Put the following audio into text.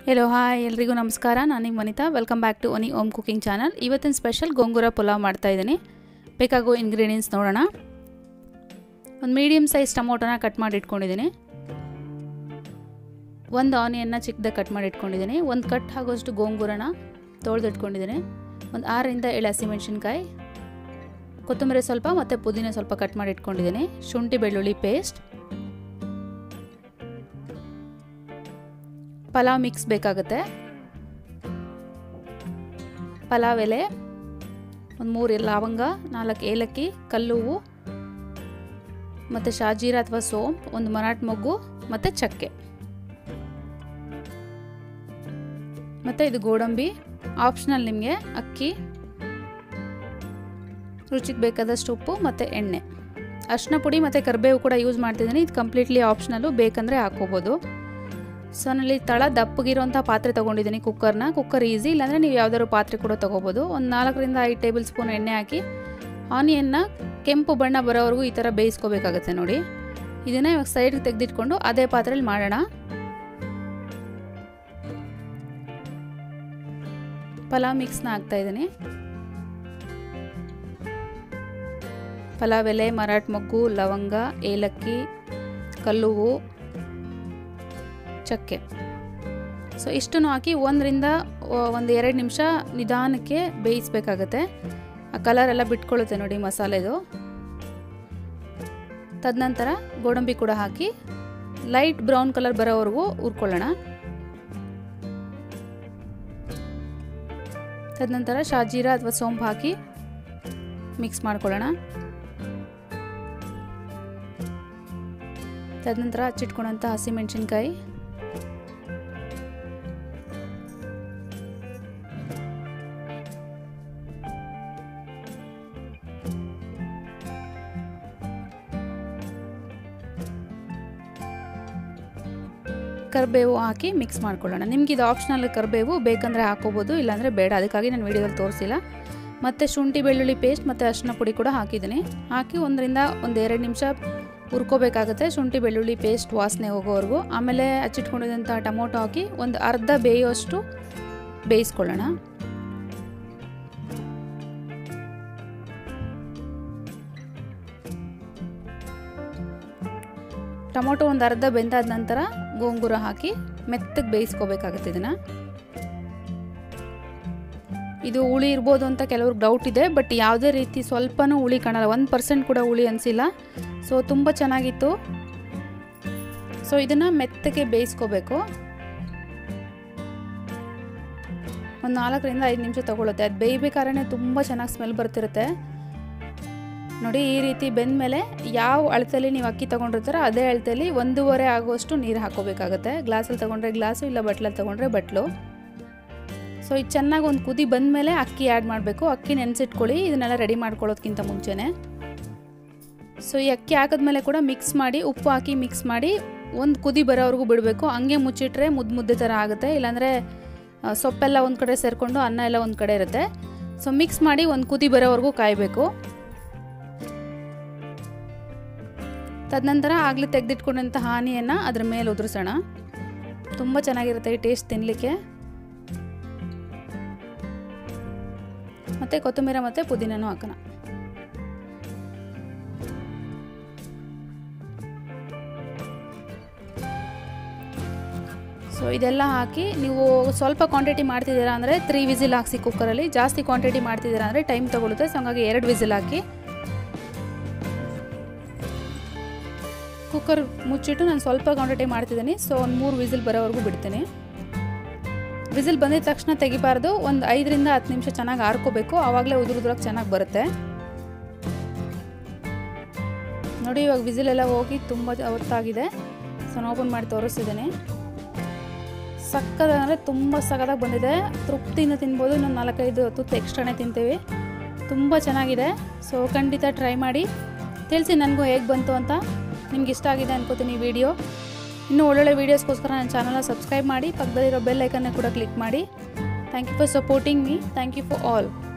hello hi ಎಲ್ರಿಗೂ ನಮಸ್ಕಾರ ನಾನು ನಿಮ್ಮ ವನಿತಾ ವೆಲ್ಕಮ್ ಬ್ಯಾಕ್ ಟು ಒನಿ ಓಮ್ ಕುಕಿಂಗ್ ಚಾನಲ್ ಇವತ್ತಿನ ಸ್ಪೆಷಲ್ ಗೋಂಗೂರ ಪುಲಾವ್ ಮಾಡ್ತಾ ಇದ್ದೀನಿ ಬೇಕಾಗೋ ಇಂಗ್ರೀಡಿಯೆಂಟ್ಸ್ ನೋಡೋಣ ಒಂದು ಮೀಡಿಯಮ್ ಸೈಜ್ ಟೊಮೊಟೊನ ಕಟ್ ಮಾಡಿ ಇಟ್ಕೊಂಡಿದ್ದೀನಿ ಒಂದು ಆನಿಯನ್ನ ಚಿಕ್ಕದಾಗಿ ಕಟ್ ಮಾಡಿ ಇಟ್ಕೊಂಡಿದ್ದೀನಿ ಒಂದು ಕಟ್ ಆಗೋಷ್ಟು ಗೋಂಗೂರನ ತೊಳೆದಿಟ್ಕೊಂಡಿದ್ದೀನಿ ಒಂದು ಆರರಿಂದ ಏಳು ಹಸಿಮೆಣ್ಸಿನ್ಕಾಯಿ ಕೊತ್ತಂಬರಿ ಸ್ವಲ್ಪ ಮತ್ತು ಪುದೀನ ಸ್ವಲ್ಪ ಕಟ್ ಮಾಡಿ ಇಟ್ಕೊಂಡಿದ್ದೀನಿ ಶುಂಠಿ ಬೆಳ್ಳುಳ್ಳಿ ಪೇಸ್ಟ್ ಪಲಾವ್ ಮಿಕ್ಸ್ ಬೇಕಾಗುತ್ತೆ ಪಲಾವ್ ಎಲೆ ಒಂದು ಮೂರು ಲವಂಗ ನಾಲ್ಕು ಏಲಕ್ಕಿ ಕಲ್ಲುವು ಮತ್ತು ಶಾಜೀರ ಅಥವಾ ಸೋಂಪು ಒಂದು ಮರಾಠ ಮೊಗ್ಗು ಮತ್ತು ಚಕ್ಕೆ ಮತ್ತು ಇದು ಗೋಡಂಬಿ ಆಪ್ಷನಲ್ ನಿಮಗೆ ಅಕ್ಕಿ ರುಚಿಗೆ ಬೇಕಾದಷ್ಟು ಉಪ್ಪು ಮತ್ತು ಎಣ್ಣೆ ಅರಿಶಿನ ಪುಡಿ ಮತ್ತು ಕರಿಬೇವು ಕೂಡ ಯೂಸ್ ಮಾಡ್ತಿದ್ದೀನಿ ಇದು ಕಂಪ್ಲೀಟ್ಲಿ ಆಪ್ಷನಲ್ಲು ಬೇಕಂದರೆ ಹಾಕ್ಕೋಬೋದು ಸೊ ನಾನಲ್ಲಿ ತಳ ದಪ್ಪಗಿರೋಂಥ ಪಾತ್ರೆ ತೊಗೊಂಡಿದ್ದೀನಿ ಕುಕ್ಕರ್ನ ಕುಕ್ಕರ್ ಈಸಿ ಇಲ್ಲಾಂದರೆ ನೀವು ಯಾವ್ದಾದ್ರು ಪಾತ್ರೆ ಕೂಡ ತೊಗೋಬೋದು ಒಂದು ನಾಲ್ಕರಿಂದ ಐದು ಟೇಬಲ್ ಸ್ಪೂನ್ ಎಣ್ಣೆ ಹಾಕಿ ಆನಿಯನ್ನ ಕೆಂಪು ಬಣ್ಣ ಬರೋವರೆಗೂ ಈ ಥರ ಬೇಯಿಸ್ಕೋಬೇಕಾಗತ್ತೆ ನೋಡಿ ಇದನ್ನು ಇವಾಗ ಸೈಡ್ಗೆ ತೆಗೆದಿಟ್ಕೊಂಡು ಅದೇ ಪಾತ್ರೆಯಲ್ಲಿ ಮಾಡೋಣ ಪಲಾವ್ ಮಿಕ್ಸ್ನ ಹಾಕ್ತಾ ಇದ್ದೀನಿ ಪಲಾವ್ ಎಲೆ ಮರಾಠ ಮೊಗ್ಗು ಲವಂಗ ಏಲಕ್ಕಿ ಕಲ್ಲುವು ಚಕ್ಕೆ ಸೊ ಇಷ್ಟನ್ನು ಹಾಕಿ ಒಂದರಿಂದ ಒಂದು ಎರಡು ನಿಮಿಷ ನಿಧಾನಕ್ಕೆ ಬೇಯಿಸ್ಬೇಕಾಗತ್ತೆ ಆ ಕಲರ್ ಎಲ್ಲ ಬಿಟ್ಕೊಳ್ಳುತ್ತೆ ನೋಡಿ ಮಸಾಲೆದು ತದನಂತರ ಗೋಡಂಬಿ ಕೂಡ ಹಾಕಿ ಲೈಟ್ ಬ್ರೌನ್ ಕಲರ್ ಬರೋವರೆಗೂ ಹುರ್ಕೊಳ್ಳೋಣ ತದನಂತರ ಶಾಜೀರ ಅಥವಾ ಸೋಂಪು ಹಾಕಿ ಮಿಕ್ಸ್ ಮಾಡ್ಕೊಳ್ಳೋಣ ತದನಂತರ ಹಚ್ಚಿಟ್ಕೊಂಡಂಥ ಹಸಿಮೆಣಸಿನ್ಕಾಯಿ ಕರಿಬೇವು ಹಾಕಿ ಮಿಕ್ಸ್ ಮಾಡ್ಕೊಳ್ಳೋಣ ನಿಮ್ಗೆ ಇದು ಆಪ್ಷನಲ್ ಕರಿಬೇವು ಬೇಕಂದರೆ ಹಾಕೋಬೋದು ಇಲ್ಲಾಂದರೆ ಬೇಡ ಅದಕ್ಕಾಗಿ ನಾನು ವೀಡಿಯೋದಲ್ಲಿ ತೋರಿಸಿಲ್ಲ ಮತ್ತು ಶುಂಠಿ ಬೆಳ್ಳುಳ್ಳಿ ಪೇಸ್ಟ್ ಮತ್ತು ಅರಿಶಿನ ಪುಡಿ ಕೂಡ ಹಾಕಿದ್ದೀನಿ ಹಾಕಿ ಒಂದರಿಂದ ಒಂದು ಎರಡು ನಿಮಿಷ ಹುರ್ಕೋಬೇಕಾಗುತ್ತೆ ಶುಂಠಿ ಬೆಳ್ಳುಳ್ಳಿ ಪೇಸ್ಟ್ ವಾಸನೆ ಹೋಗೋವರೆಗೂ ಆಮೇಲೆ ಹಚ್ಚಿಟ್ಕೊಂಡಿದ್ದಂಥ ಟೊಮೊಟೊ ಹಾಕಿ ಒಂದು ಅರ್ಧ ಬೇಯೋಷ್ಟು ಬೇಯಿಸ್ಕೊಳ್ಳೋಣ ಟೊಮೊಟೊ ಒಂದು ಅರ್ಧ ಬೆಂದಾದ ನಂತರ ಗೋಂಗೂರ ಹಾಕಿ ಮೆತ್ತಗೆ ಬೇಯಿಸ್ಕೋಬೇಕಾಗತ್ತೆ ಇದನ್ನು ಇದು ಹುಳಿ ಇರ್ಬೋದು ಅಂತ ಕೆಲವ್ರಿಗೆ ಡೌಟ್ ಇದೆ ಬಟ್ ಯಾವುದೇ ರೀತಿ ಸ್ವಲ್ಪನೂ ಹುಳಿ ಕಾಣಲ್ಲ ಒಂದು ಪರ್ಸೆಂಟ್ ಕೂಡ ಹುಳಿ ಅನಿಸಿಲ್ಲ ಸೊ ತುಂಬ ಚೆನ್ನಾಗಿತ್ತು ಸೊ ಇದನ್ನು ಮೆತ್ತಗೆ ಬೇಯಿಸ್ಕೋಬೇಕು ಒಂದು ನಾಲ್ಕರಿಂದ ಐದು ನಿಮಿಷ ತೊಗೊಳುತ್ತೆ ಅದು ಬೇಯಬೇಕಾದ್ರೆ ತುಂಬ ಚೆನ್ನಾಗಿ ಸ್ಮೆಲ್ ಬರ್ತಿರುತ್ತೆ ನೋಡಿ ಈ ರೀತಿ ಬೆಂದ ಮೇಲೆ ಯಾವ ಅಳತೆಯಲ್ಲಿ ನೀವು ಅಕ್ಕಿ ತೊಗೊಂಡಿರ್ತಾರೋ ಅದೇ ಅಳತೆಯಲ್ಲಿ ಒಂದೂವರೆ ಆಗುವಷ್ಟು ನೀರು ಹಾಕೋಬೇಕಾಗುತ್ತೆ ಗ್ಲಾಸಲ್ಲಿ ತೊಗೊಂಡ್ರೆ ಗ್ಲಾಸು ಇಲ್ಲ ಬಟ್ಲಲ್ಲಿ ತೊಗೊಂಡ್ರೆ ಬಟ್ಲು ಸೊ ಇದು ಚೆನ್ನಾಗಿ ಒಂದು ಕುದಿ ಬಂದಮೇಲೆ ಅಕ್ಕಿ ಆ್ಯಡ್ ಮಾಡಬೇಕು ಅಕ್ಕಿ ನೆನೆಸಿಟ್ಕೊಳ್ಳಿ ಇದನ್ನೆಲ್ಲ ರೆಡಿ ಮಾಡ್ಕೊಳ್ಳೋದಕ್ಕಿಂತ ಮುಂಚೆನೇ ಸೊ ಈ ಅಕ್ಕಿ ಹಾಕಿದ್ಮೇಲೆ ಕೂಡ ಮಿಕ್ಸ್ ಮಾಡಿ ಉಪ್ಪು ಹಾಕಿ ಮಿಕ್ಸ್ ಮಾಡಿ ಒಂದು ಕುದಿ ಬರೋವರೆಗೂ ಬಿಡಬೇಕು ಹಂಗೆ ಮುಚ್ಚಿಟ್ರೆ ಮುದ್ದು ಮುದ್ದೆ ಥರ ಆಗುತ್ತೆ ಇಲ್ಲಾಂದರೆ ಸೊಪ್ಪೆಲ್ಲ ಒಂದು ಕಡೆ ಸೇರಿಕೊಂಡು ಅನ್ನ ಎಲ್ಲ ಒಂದು ಕಡೆ ಇರುತ್ತೆ ಸೊ ಮಿಕ್ಸ್ ಮಾಡಿ ಒಂದು ಕುದಿ ಬರೋವರೆಗೂ ಕಾಯಬೇಕು ತದನಂತರ ಆಗಲೇ ತೆಗೆದಿಟ್ಕೊಂಡಂಥ ಹಾನಿಯನ್ನು ಅದ್ರ ಮೇಲೆ ಉದುರಿಸೋಣ ತುಂಬ ಚೆನ್ನಾಗಿರುತ್ತೆ ಈ ಟೇಸ್ಟ್ ತಿನ್ನಲಿಕ್ಕೆ ಮತ್ತು ಕೊತ್ತಂಬರಿ ಮತ್ತು ಪುದೀನೂ ಹಾಕೋಣ ಸೊ ಇದೆಲ್ಲ ಹಾಕಿ ನೀವು ಸ್ವಲ್ಪ ಕ್ವಾಂಟಿಟಿ ಮಾಡ್ತಿದ್ದೀರಾ ಅಂದರೆ ತ್ರೀ ವಿಸಿಲ್ ಹಾಕ್ಸಿ ಕುಕ್ಕರಲ್ಲಿ ಜಾಸ್ತಿ ಕ್ವಾಂಟಿಟಿ ಮಾಡ್ತಿದ್ದೀರಾ ಅಂದರೆ ಟೈಮ್ ತೊಗೊಳುತ್ತೆ ಸೊ ಹಂಗಾಗಿ ಎರಡು ವಿಸಿಲ್ ಹಾಕಿ ಕುಕ್ಕರ್ ಮುಚ್ಚಿಟ್ಟು ನಾನು ಸ್ವಲ್ಪ ಕ್ವಾಂಟಿಟಿ ಮಾಡ್ತಿದ್ದೀನಿ ಸೊ ಒಂದು ಮೂರು ವಿಸಿಲ್ ಬರೋವರೆಗೂ ಬಿಡ್ತೀನಿ ವಿಸಿಲ್ ಬಂದಿದ ತಕ್ಷಣ ತೆಗಿಬಾರ್ದು ಒಂದು ಐದರಿಂದ ಹತ್ತು ನಿಮಿಷ ಚೆನ್ನಾಗಿ ಆರ್ಕೋಬೇಕು ಆವಾಗಲೇ ಉದುರುದ್ರಾಗ ಚೆನ್ನಾಗಿ ಬರುತ್ತೆ ನೋಡಿ ಇವಾಗ ವಿಸಿಲೆಲ್ಲ ಹೋಗಿ ತುಂಬ ಹೊತ್ತಾಗಿದೆ ಸೊ ನಾನು ಓಪನ್ ಮಾಡಿ ತೋರಿಸ್ತಿದ್ದೀನಿ ಸಕ್ಕದ ಅಂದರೆ ತುಂಬ ಸಕ್ಕದಾಗಿ ಬಂದಿದೆ ತೃಪ್ತಿಯಿಂದ ತಿನ್ಬೋದು ಇನ್ನೊಂದು ನಾಲ್ಕೈದು ತುತ್ತು ಎಕ್ಸ್ಟ್ರಾನೇ ತಿಂತೀವಿ ತುಂಬ ಚೆನ್ನಾಗಿದೆ ಸೊ ಖಂಡಿತ ಟ್ರೈ ಮಾಡಿ ತಿಳಿಸಿ ನನಗೂ ಹೇಗೆ ಬಂತು ಅಂತ ನಿಮ್ಗೆ ಇಷ್ಟ ಆಗಿದೆ ಅನ್ಕೋತೀನಿ ವಿಡಿಯೋ ಇನ್ನೂ ಒಳ್ಳೊಳ್ಳೆ ವೀಡಿಯೋಸ್ಗೋಸ್ಕರ ನನ್ನ ಚಾನಲ್ನ ಸಬ್ಸ್ಕ್ರೈಬ್ ಮಾಡಿ ಪಕ್ಕದಲ್ಲಿರೋ ಬೆಲ್ ಐಕನ್ನ ಕೂಡ ಕ್ಲಿಕ್ ಮಾಡಿ thank you for supporting me thank you for all